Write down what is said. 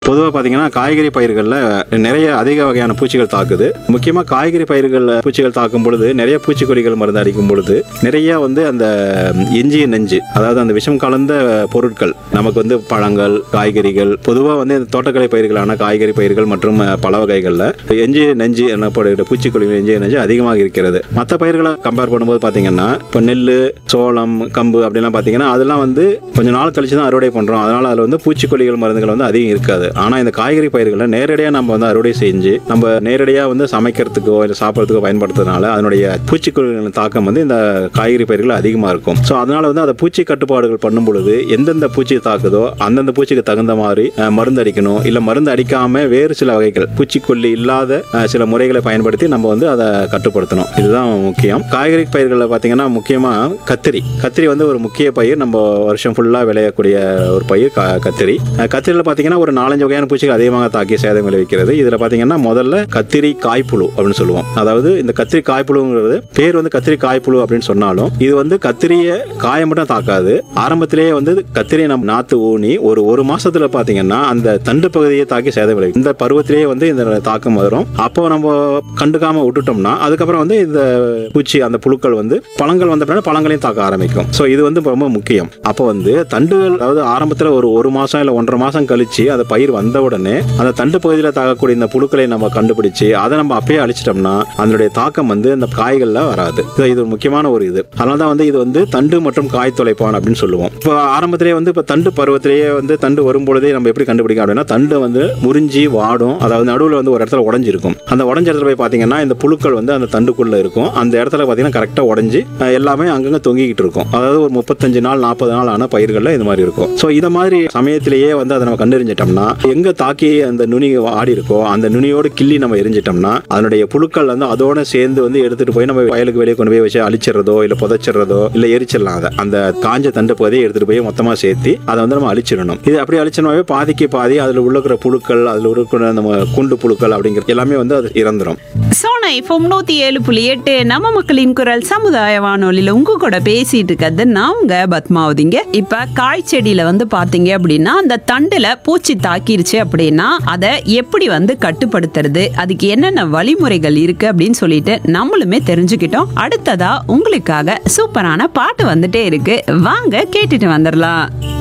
பொதுவாக பார்த்தீங்கன்னா காய்கறி பயிர்களில் நிறைய அதிக வகையான பூச்சிகள் தாக்குது முக்கியமாக காய்கறி பயிர்களில் பூச்சிகள் தாக்கும் பொழுது நிறைய பூச்சிக்கொல்லிகள் மருந்து அடிக்கும் பொழுது நிறைய வந்து அந்த எஞ்சிய நெஞ்சு அதாவது அந்த விஷம் கலந்த பொருட்கள் நமக்கு வந்து பழங்கள் காய்கறிகள் பொதுவாக வந்து இந்த தோட்டக்கலை பயிர்களான காய்கறி பயிர்கள் மற்றும் அஹ், பல வகைகளில் எஞ்சிய நெஞ்சு எனப்படுகிற பூச்சிக்கொல்லிகள் எஞ்சிய நெஞ்சு அதிகமாக இருக்கிறது மற்ற பயிர்களை கம்பேர் பண்ணும்போது பார்த்தீங்கன்னா இப்போ நெல் சோளம் கம்பு அப்படிலாம் பார்த்தீங்கன்னா அதெல்லாம் வந்து கொஞ்ச நாள் கழிச்சு தான் அறுவடை பண்ணுறோம் அதனால அதில் வந்து பூச்சிக்கொல்லிகள் மருந்துகள் வந்து அதிகம் இருக்காது ஆனால் இந்த காய்கறி பயிர்களை நேரடியாக நம்ம வந்து அறுவடை செஞ்சு நம்ம நேரடியாக வந்து சமைக்கிறதுக்கோ இல்லை சாப்பிட்றதுக்கோ பயன்படுத்துறதுனால அதனுடைய பூச்சிக்கொல்லிகளின் தாக்கம் வந்து இந்த காய்கறி பயிர்கள் அதிகமாக இருக்கும் ஸோ அதனால வந்து அதை பூச்சி கட்டுப்பாடுகள் பண்ணும் பொழுது எந்தெந்த பூச்சி தாக்குதோ அந்தந்த பூச்சிக்கு தகுந்த மாதிரி அஹ், மருந்து அடிக்கணும் இல்லை மருந்து அடிக்காம வேறு சில வகைகள் பூச்சிக்கொல்லி இல்லாத அஹ், சில முறைகளை பயன்படுத்தி நம்ம வந்து அதை கட்டுப்படுத்தணும் இதுதான் முக்கியம் காய்கறி பயிர்களில் பார்த்தீங்கன்னா முக்கியமாக கத்திரி கத்திரி வந்து ஒரு முக்கிய பயிர் நம்ம வருஷம் ஃபுல்லாக விளையக்கூடிய ஒரு பயிர் க- கத்திரி அஹ், கத்திரியில் பார்த்தீங்கன்னா ஒரு நாலஞ்சு வகையான பூச்சிகள் அதிகமாக தாக்கி சேதம் விளைவிக்கிறது இதில் பார்த்தீங்கன்னா முதல்ல கத்திரி காய்ப்புழு அப்படின்னு சொல்லுவோம் அதாவது இந்த கத்திரி காய்ப்புழுங்கிறது பேர் வந்து கத்திரி காய்ப்புழு அப்படின்னு சொன்னாலும் இது வந்து கத்திரியை காயம் மட்டும் தாக்காது ஆரம்பத்திலேயே வந்து கத்திரியை நம்ம நாத்து ஊனி ஒரு ஒரு மாசத்துல பார்த்தீங்கன்னா அந்த தண்டு பகுதியை தாக்கி சேதம் விளைவிக்கும் இந்த பருவத்திலேயே வந்து இந்த தாக்கம் வரும் அப்போ நம்ம கண்டுக்காம விட்டுட்டோம்னா அதுக்கப்புறம் வந்து இந்த பூச்சி அந்த புழுக்கள் வந்து பழங்கள் வந்த பிறகு பழங்களையும் தாக்க ஆரம்பிக்கும் ஸோ இது வந்து ரொம்ப முக்கியம் அப்போ வந்து தண்டுகள் அதாவது ஆரம்பத்தில் ஒரு ஒரு மாசம் இல்லை ஒன்றரை மாசம் கழிச்சு அந்த பயிர் வந்த உடனே அந்த தண்டு பகுதியில் தாக்கக்கூடிய இந்த புழுக்களை நம்ம கண்டுபிடிச்சு அதை நம்ம அப்பயே அழிச்சிட்டோம்னா அதனுடைய தாக்கம் வந்து அந்த காய்களில் வராது இது இது ஒரு முக்கியமான ஒரு இது அதனால தான் வந்து இது வந்து தண்டு மற்றும் காய் தொலைப்பான் அப்படின்னு சொல்லுவோம் இப்போ ஆரம்பத்திலேயே வந்து இப்போ தண்டு பருவத்திலேயே வந்து தண்டு வரும்பொழுதே நம்ம எப்படி கண்டுபிடிக்கும் அப்படின்னா தண்டு வந்து முறிஞ்சி வாடும் அதாவது நடுவில் வந்து ஒரு இடத்துல உடஞ்சிருக்கும் அந்த உடஞ்ச இடத்துல போய் பார்த்தீங்கன்னா இந்த புழுக்கள் வந்து அந்த தண்டுக்குள்ள இருக்கும் அந்த இடத்துல பார்த்தீங்கன்னா கரெக்டாக உடஞ்சி அஹ், எல்லாமே அங்கங்கே தொங்கிக்கிட்டு இருக்கும் அதாவது ஒரு முப்பத்தஞ்சு நாள் நாற்பது நாள் ஆன பயிர்களில் இது மாதிரி இருக்கும் ஸோ இந்த மாதிரி சமயத்திலேயே வந்து அதை நம்ம கண்டறிஞ்சிட்டோம்னா எங்கே தாக்கி அந்த நுனி ஆடி இருக்கோ அந்த நுனியோடு கிள்ளி நம்ம எரிஞ்சிட்டோம்னா அதனுடைய புழுக்கள் வந்து அதோட சேர்ந்து வந்து எடுத்துட்டு போய் நம்ம வயலுக்கு வெளியே கொண்டு போய் வச்சு அழிச்சிடுறதோ இல்லை புதைச்சிடுறதோ இல்லை எரிச்சிடலாம் அதை அந்த காஞ்ச தண்டு பகுதியை எடுத்துட்டு போய் மொத்தமாக சேர்த்து அதை வந்து நம்ம அழிச்சிடணும் இது அப்படி அழிச்சோம்னாவே பாதிக்கு பாதி அதில் உள்ளக்கிற புழுக்கள் அதில் இருக்கிற நம்ம குண்டு புழுக்கள் அப்படிங்கிற எல்லாமே வந்து அது இறந்துரும் சோனா இப்போ நூத்தி ஏழு புள்ளி எட்டு நம்ம மக்களின் குரல் சமுதாய வானொலியில உங்க கூட பேசிட்டு இருக்கிறது நான் உங்க பத்மாவதிங்க இப்ப காய் செடியில வந்து பாத்தீங்க அப்படின்னா அந்த தண்டுல பூச்சி தாக்கிருச்சு அப்படின்னா அதை எப்படி வந்து கட்டுப்படுத்துறது அதுக்கு என்னென்ன வழிமுறைகள் இருக்கு அப்படின்னு சொல்லிட்டு நம்மளுமே தெரிஞ்சுக்கிட்டோம் அடுத்ததா உங்களுக்காக சூப்பரான பாட்டு வந்துட்டே இருக்கு வாங்க கேட்டுட்டு வந்துடலாம்